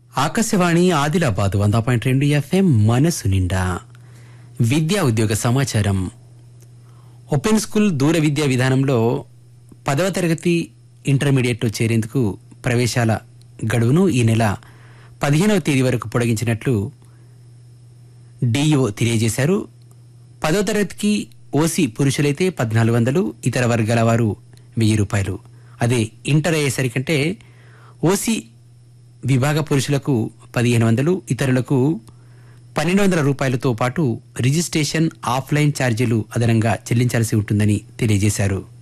ఆకాశవాణి ఆదిలాబాద్ వంద పాయింట్ రెండు ఎఫ్ఎం మనసు నిండా విద్యా ఉద్యోగ సమాచారం ఓపెన్ స్కూల్ దూర విద్యా విధానంలో పదవ తరగతి ఇంటర్మీడియట్లో చేరేందుకు ప్రవేశాల గడువును ఈ నెల పదిహేనవ తేదీ వరకు పొడిగించినట్లు డిఈఓ తెలియజేశారు పదో తరగతికి ఓసీ పురుషులైతే పద్నాలుగు వందలు ఇతర వర్గాల వారు వెయ్యి రూపాయలు అదే ఇంటర్ అయ్యేసరికంటే ఓసీ విభాగ పురుషులకు పదిహేను వందలు ఇతరులకు పన్నెండు వందల రూపాయలతో పాటు రిజిస్ట్రేషన్ ఆఫ్లైన్ ఛార్జీలు అదనంగా చెల్లించాల్సి ఉంటుందని తెలియజేశారు